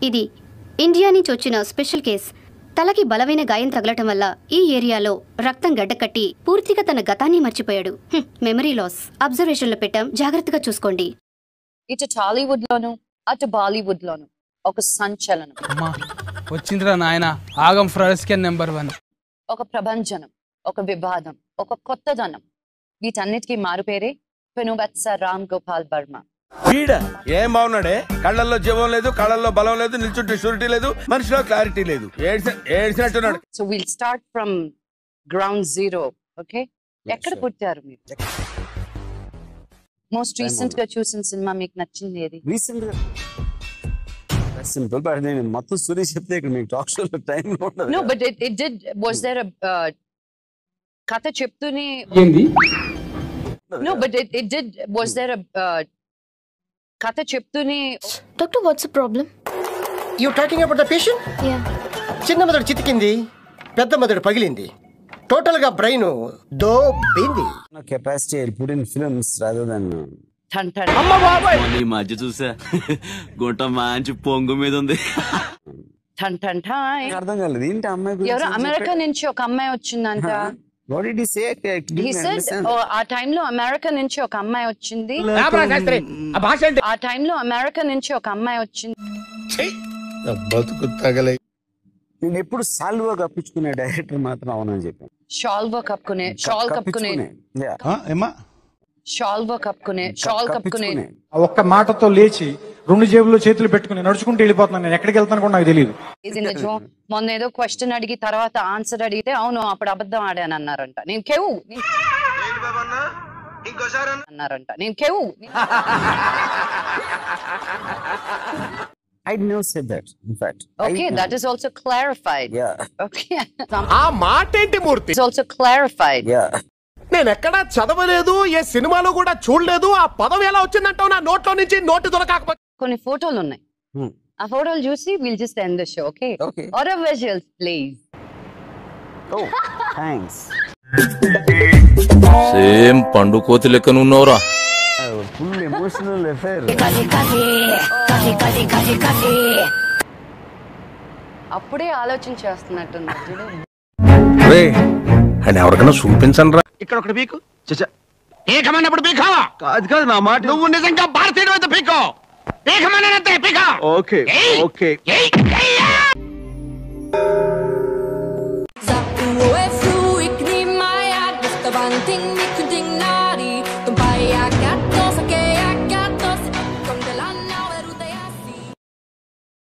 ఇది ఇండియా నుంచి వచ్చిన స్పెషల్ కేస్ తలకి బలమైన గాయం తగలటం వల్ల ఈ ఏరియాలో రక్తం గడ్డకట్టి పూర్తిగా తన గతాన్ని మర్చిపోయాడు హ్మ్, మెమరీ లాస్ అబ్జర్వేషన్లో పెట్టాం జాగ్రత్తగా చూసుకోండి ఇటు టాలీవుడ్ లోను అటు బాలీవుడ్ లోను ఒక సంచలనం అమ్మా వచ్చిందిరా నాయన ఆగం ఫ్రస్కెన్ నెంబర్ వన్ ఒక ప్రభంజనం ఒక వివాదం ఒక కొత్తదనం వీటన్నిటికీ మారుపేరే పెనువత్స రామ్ గోపాల్ వర్మ వీడ ఏం బాగున్నాడే కళ్ళల్లో జీవం లేదు కళ్ళల్లో బలం లేదు నిల్చుంటే షూరిటీ లేదు మనిషిలో క్లారిటీ లేదు ఏడ్చిన- ఏడ్చినట్టున్నాడు so will start from ground zero okay ఎక్కడ sure. పుట్టారు మీరు మోస్ట్ రీసెంట్ గా చూసిన సినిమా మీకు నచ్చింది ఏది రీసెంట్ గా సింపుల్ బట్ నేను మొత్తం సురేష్ చెప్తే ఇక్కడ మీకు టాక్ షోలో టైం నో ఉండదు but it it did was there కథ చెప్తూనే ఏంది no but it it did was there కథ చెప్తూనే Doctor, what's the problem? You talking about the patient Yeah. చిన్న మెదడు చితికింది పెద్ద మెదడు పగిలింది టోటల్ గా బ్రెయిన్ దోబింది capacity put in films rather than ఠన్ ఠన్ మొన్న ఈ మధ్య చూసా గుంట మంచి పొంగు మీద ఉంది ఠన్ ఠన్ ఠాయ్ అర్థం కాలేదు ఏంటి ఆ అమ్మాయి ఎవరో అమెరికా నుంచి ఒక అమ్మాయి వచ్చిందంట what did he say He said, "oh, ఆ టైంలో అమెరికా నుంచి ఒక అమ్మాయి వచ్చింది ఆ భాష ఏంటి ఆ టైంలో అమెరికా నుంచి ఒక అమ్మాయి వచ్చింది బతుకు తగలై నేను ఎప్పుడు సాల్వా కప్పించుకునే డైరెక్టర్ మాత్రం అవునని చెప్పాను షాల్వో కప్పుకునే షాల్ కప్పుకునే కప్పించుకునే. Yeah. షాల్వో కప్పుకునే షాల్ కప్పుకునే కప్పించుకునే. ఆ ఒక్క మాటతో లేచి రెండు జేబుల్లో చేతులు పెట్టుకుని నడుచుకుంటూ వెళ్ళిపోతున్నాను నేను ఎక్కడికి వెళ్తాను కూడా నాకు తెలియదు ఇది నిజం మొన్న ఏదో క్వశ్చన్ అడిగి తర్వాత ఆన్సర్ అడిగితే అవును అప్పుడు అబద్ధం ఆడాను అన్నారంట నేను కేవు నేను- అన్నారంట నేను కేవు I never said that, in fact. Okay I- that is also clarified Yeah, okay ఆ మాట ఏంటి Murthy it's also clarified yeah. నేను ఎక్కడా చదవలేదు ఏ సినిమాలో కూడా చూడలేదు ఆ పదం ఎలా వచ్చిందంటావు నా నోట్లో నుంచి నోటి దొరకాకపోతే కొన్ని ఫోటోలు ఉన్నాయి Hmm. ఆ ఫోటోలు చూసి will just end the show okay Okay. Or visuals please Oh, thanks. Same పండు కోతి లెక్కన ఉన్నవరా Uh, full emotional affair. అప్పుడే ఆలోచన చేస్తున్నట్టున్నారు చూడు రే అని ఎవరికైనా చూపించండి రా ఇక్కడ ఒకటి పీకు పీకమన్నప్పుడు పీకావా కాదు కాదు నా మాట నువ్వు నిజంగా భారతీయుడు అయితే పీకో పీకమన్నానంతే పీకా okay okay Sag du, er flog, ik neem mig, at hvis der var en ting, vi kunne dinge